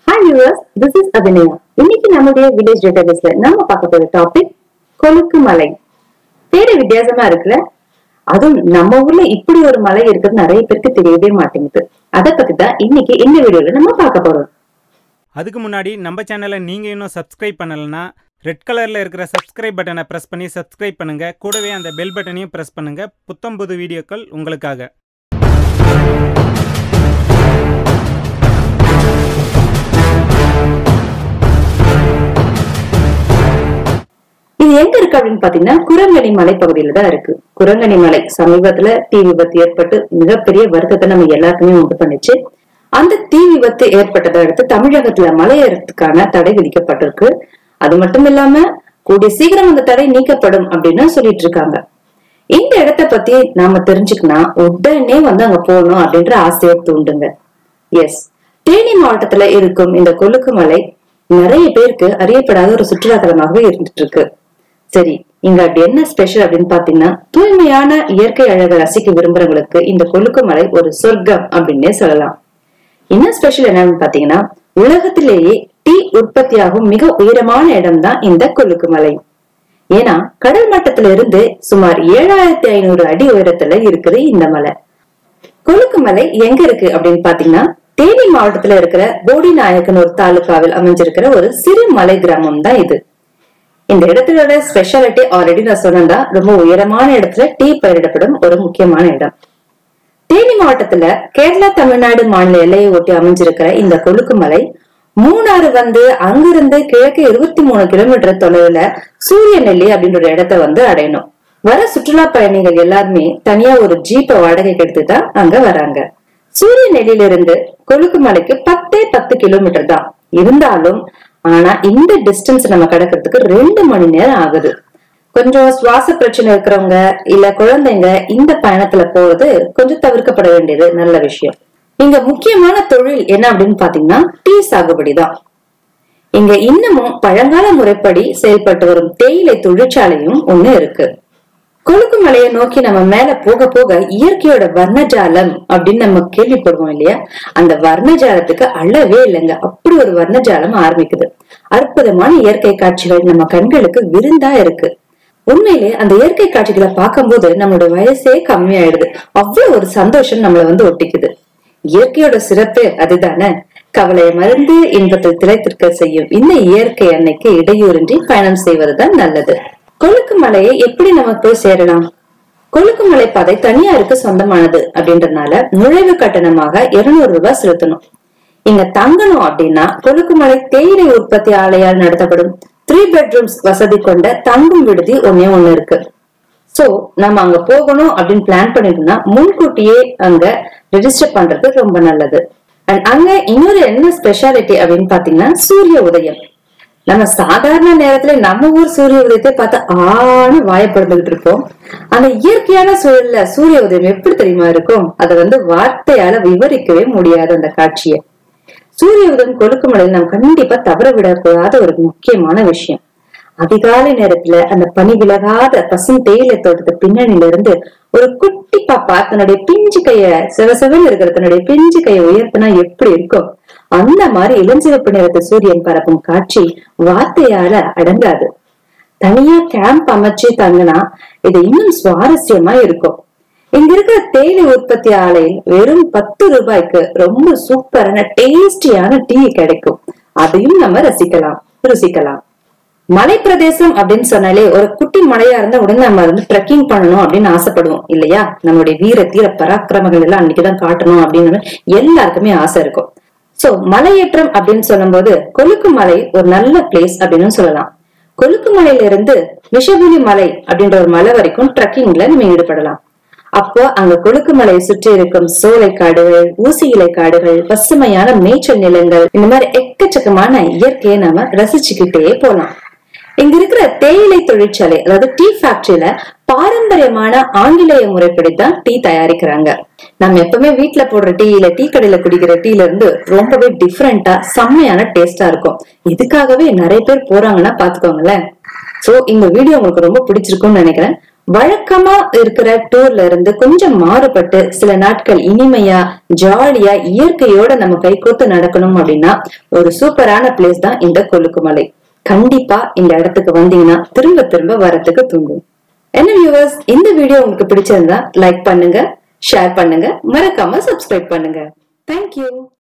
hi viewers this is Abhinaya இன்னைக்கு நம்முடைய village டேட்டாபேஸ்ல நம்ம பார்க்க போற டாபிக் கொழுக்கு மலை பேரு வித்தியாசமா இருக்குல்ல அதுவும் நம்ம ஊர்ல இப்படி ஒரு மலை இருக்குது நிறைய பேருக்கு தெரியவே மாட்டேங்குது அதை பத்தி தான் இன்னைக்கு இந்த வீடியோல நம்ம பார்க்க போறோம் அதுக்கு முன்னாடி நம்ம சேனலை நீங்கள் இன்னும் சப்ஸ்கிரைப் பண்ணலைன்னா ரெட் கலரில் இருக்கிற சப்ஸ்கிரைப் பட்டனை ப்ரெஸ் பண்ணி சப்ஸ்கிரைப் பண்ணுங்கள் கூடவே அந்த பெல் பட்டனையும் ப்ரெஸ் பண்ணுங்கள் புத்தம் புது வீடியோக்கள் உங்களுக்காக இது எங்க இருக்கு அப்படின்னு பாத்தீங்கன்னா குரங்கணி மலை பகுதியில தான் இருக்கு குரங்கணி மலை சமீபத்துல தீ விபத்து ஏற்பட்டு மிகப்பெரிய வருத்தத்தை நம்ம எல்லாருக்குமே உண்டு பண்ணுச்சு அந்த தீ விபத்து ஏற்பட்டதை அடுத்து தமிழகத்துல மலையேறதுக்கான தடை விதிக்கப்பட்டிருக்கு அது மட்டும் இல்லாம கூடிய சீக்கிரம் அந்த தடை நீக்கப்படும் அப்படின்னு சொல்லிட்டு இருக்காங்க இந்த இடத்த பத்தி நாம தெரிஞ்சுக்கனா உடனே வந்து அங்க போகணும் அப்படின்ற ஆசையை தூண்டுங்க எஸ் தேனி மாவட்டத்துல இருக்கும் இந்த கொழுக்கு மலை நிறைய பேருக்கு அறியப்படாத ஒரு சுற்றுலா தலமாகவே இருந்துட்டு இருக்கு சரி இங்க அப்படி என்ன ஸ்பெஷல் அப்படின்னு பாத்தீங்கன்னா தூய்மையான இயற்கை அழகை ரசிக்க விரும்புறவங்களுக்கு இந்த கொழுக்கு மலை ஒரு சொர்க்கம் அப்படின்னே சொல்லலாம் என்ன ஸ்பெஷல் என்னன்னு பாத்தீங்கன்னா உலகத்திலேயே டீ உற்பத்தியாகும் மிக உயரமான இடம் தான் இந்த கொழுக்கு மலை ஏன்னா கடல் மட்டத்துல இருந்து சுமார் ஏழாயிரத்தி ஐநூறு அடி உயரத்துல இருக்குது இந்த மலை கொழுக்கு மலை எங்க இருக்கு அப்படின்னு பாத்தீங்கன்னா தேனி மாவட்டத்துல இருக்கிற போடி நாயக்கன் ஒரு தாலுகாவில் அமைஞ்சிருக்கிற ஒரு சிறு மலை கிராமம் தான் இது இந்த இடத்தோட ஸ்பெஷாலிட்டி ஆல்ரெடி நான் சொன்னதா ரொம்ப உயரமான இடத்துல டீ பயிரிடப்படும் ஒரு முக்கியமான இடம் தேனி மாவட்டத்துல கேரளா தமிழ்நாடு மாநில எல்லையை ஒட்டி அமைஞ்சிருக்கிற இந்த கொழுக்கு மலை மூணாறு வந்து அங்கிருந்து கிழக்கு இருபத்தி மூணு கிலோமீட்டர் தொலைவுல சூரியநெல்லி அப்படின்ற ஒரு இடத்த வந்து அடையணும் வர சுற்றுலா பயணிகள் எல்லாருமே தனியா ஒரு ஜீப்பை வாடகைக்கு எடுத்து தான் அங்க வராங்க சூரியநெல்லியில இருந்து கொழுக்கு மலைக்கு பத்தே பத்து கிலோமீட்டர் தான் இருந்தாலும் ஆனா இந்த டிஸ்டன்ஸ் நம்ம கடக்கிறதுக்கு ரெண்டு மணி நேரம் ஆகுது கொஞ்சம் சுவாச பிரச்சனை இருக்கிறவங்க இல்ல குழந்தைங்க இந்த பயணத்துல போறது கொஞ்சம் தவிர்க்கப்பட வேண்டியது நல்ல விஷயம் இங்க முக்கியமான தொழில் என்ன அப்படின்னு பாத்தீங்கன்னா டீ சாகுபடி தான் இங்க இன்னமும் பழங்கால முறைப்படி செயல்பட்டு வரும் தேயிலை தொழிற்சாலையும் ஒண்ணு இருக்கு கொழுக்கு மலையை நோக்கி நம்ம மேல போக போக இயற்கையோட வர்ணஜாலம் அப்படின்னு நம்ம கேள்விப்படுவோம் இல்லையா அந்த வர்ணஜாலத்துக்கு அளவே இல்லைங்க அப்படி ஒரு வர்ணஜாலம் ஆரம்பிக்குது அற்புதமான இயற்கை காட்சிகள் நம்ம கண்களுக்கு விருந்தா இருக்கு உண்மையிலே அந்த இயற்கை காட்சிகளை பார்க்கும்போது நம்மளோட வயசே கம்மியாயிடுது அவ்வளவு ஒரு சந்தோஷம் நம்மள வந்து ஒட்டிக்குது இயற்கையோட சிறப்பு அதுதானே கவலையை மருந்து இன்பத்தில் திளைத்திருக்க செய்யும் இந்த இயற்கை அன்னைக்கு இடையூறின்றி பயணம் செய்வதுதான் நல்லது கொழுக்கு மலையை எப்படி நம்ம போய் சேரலாம் கொழுக்கு மலை பாதை தனியாருக்கு சொந்தமானது அப்படின்றதுனால நுழைவு கட்டணமாக இருநூறு ரூபாய் செலுத்தணும் இங்க தங்கணும் அப்படின்னா கொழுக்குமலை தேயிலை உற்பத்தி ஆலையால் நடத்தப்படும் த்ரீ பெட்ரூம்ஸ் வசதி கொண்ட தங்கும் விடுதி ஒன்னே ஒண்ணு இருக்கு சோ நம்ம அங்க போகணும் அப்படின்னு பிளான் பண்ணிட்டோம்னா முன்கூட்டியே அங்க ரெஜிஸ்டர் பண்றது ரொம்ப நல்லது அண்ட் அங்க இன்னொரு என்ன ஸ்பெஷாலிட்டி அப்படின்னு பாத்தீங்கன்னா சூரிய உதயம் நம்ம சாதாரண நேரத்துல நம்ம ஊர் சூரிய உதயத்தை பார்த்து ஆணு வாயப்படுந்துகிட்டு இருப்போம் அந்த இயற்கையான சூழல்ல சூரிய உதயம் எப்படி தெரியுமா இருக்கும் அதை வந்து வார்த்தையால விவரிக்கவே முடியாது அந்த காட்சியை சூரிய உதயம் கொழுக்குமலையில் நாம் கண்டிப்பா தவற விடக்கூடாத ஒரு முக்கியமான விஷயம் அதிகாலை நேரத்துல அந்த பனி விலகாத பசும் தேயிலை தோட்டத்து பின்னணியில இருந்து ஒரு குட்டி பாப்பா தன்னுடைய பிஞ்சு கைய சிவசிவன் இருக்கிற தன்னுடைய பிஞ்சு கையை உயர்த்தினா எப்படி இருக்கும் அந்த மாதிரி இளஞ்சிவப்பு நிறத்து சூரியன் பரப்பும் காட்சி வார்த்தையால அடங்காது தனியா கேம்ப் அமைச்சு தங்கினா இது இன்னும் சுவாரஸ்யமா இருக்கும் இங்க இருக்கிற தேயிலை உற்பத்தி ஆலையில் வெறும் பத்து ரூபாய்க்கு ரொம்ப சூப்பரான டேஸ்டியான டீ கிடைக்கும் அதையும் நம்ம ரசிக்கலாம் ருசிக்கலாம் மலை பிரதேசம் அப்படின்னு சொன்னாலே ஒரு குட்டி மலையா இருந்தா உடனே நம்ம வந்து ட்ரெக்கிங் பண்ணணும் அப்படின்னு ஆசைப்படுவோம் இல்லையா நம்மளுடைய வீர தீர பராக்கிரமங்கள் எல்லாம் அன்னைக்குதான் காட்டணும் அப்படின்னு எல்லாருக்குமே ஆசை இருக்கும் சோ மலையேற்றம் அப்படின்னு சொல்லும்போது கொழுக்கு மலை ஒரு நல்ல பிளேஸ் அப்படின்னு சொல்லலாம் கொழுக்கு மலையில இருந்து விஷபுலி மலை அப்படின்ற ஒரு மலை வரைக்கும் ட்ரெக்கிங்ல நம்ம ஈடுபடலாம் அப்போ அங்க கொழுக்கு மலையை சுற்றி இருக்கும் சோலை காடுகள் ஊசி இலை காடுகள் பசுமையான மேய்ச்சல் நிலங்கள் இந்த மாதிரி எக்கச்சக்கமான இயற்கையை நாம ரசிச்சுக்கிட்டே போலாம் இங்க இருக்கிற தேயிலை தொழிற்சாலை அதாவது டீ ஃபேக்டரியில பாரம்பரியமான ஆங்கிலேய முறைப்படி தான் டீ தயாரிக்கிறாங்க நம்ம எப்பவுமே வீட்ல போடுற டீ இல்ல டீ கடையில குடிக்கிற டீல இருந்து ரொம்பவே டிஃப்ரெண்டா செம்மையான டேஸ்டா இருக்கும் இதுக்காகவே நிறைய பேர் போறாங்கன்னா பாத்துக்கோங்களேன் சோ இந்த வீடியோ உங்களுக்கு ரொம்ப பிடிச்சிருக்கும்னு நினைக்கிறேன் வழக்கமா இருக்கிற டூர்ல இருந்து கொஞ்சம் மாறுபட்டு சில நாட்கள் இனிமையா ஜாலியா இயற்கையோட நம்ம கைகோத்து நடக்கணும் அப்படின்னா ஒரு சூப்பரான பிளேஸ் தான் இந்த கொழுக்குமலை கண்டிப்பா இந்த இடத்துக்கு வந்தீங்கன்னா திரும்ப திரும்ப வரத்துக்கு தூண்டும் என்ன வியூவர்ஸ் இந்த வீடியோ உங்களுக்கு பிடிச்சிருந்தா லைக் பண்ணுங்க ஷேர் பண்ணுங்க மறக்காம சப்ஸ்கிரைப் பண்ணுங்க தேங்க்யூ